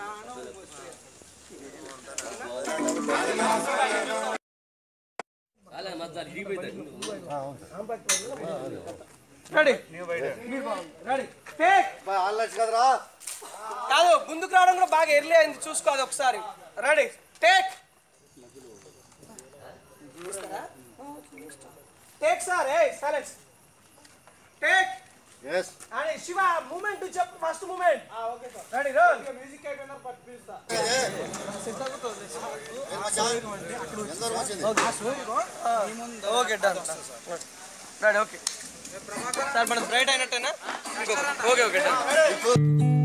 ready ready take కదరా కాదు ముందుకు రావడం కూడా బాగా ఎర్లీ అయింది చూసుకోదు ఒకసారి రెడీ టేక్ టేక్ సార్ ఏ సైలెన్స్ టేక్ ఎస్ అని శివ మూమెంట్ చెప్పు first moment okay sir ready roll music అయిపోయినా పిలుస్తా okay done ready okay sir మనం బ్రైట్ అయినట్టేనా ఓకే ఓకే డన్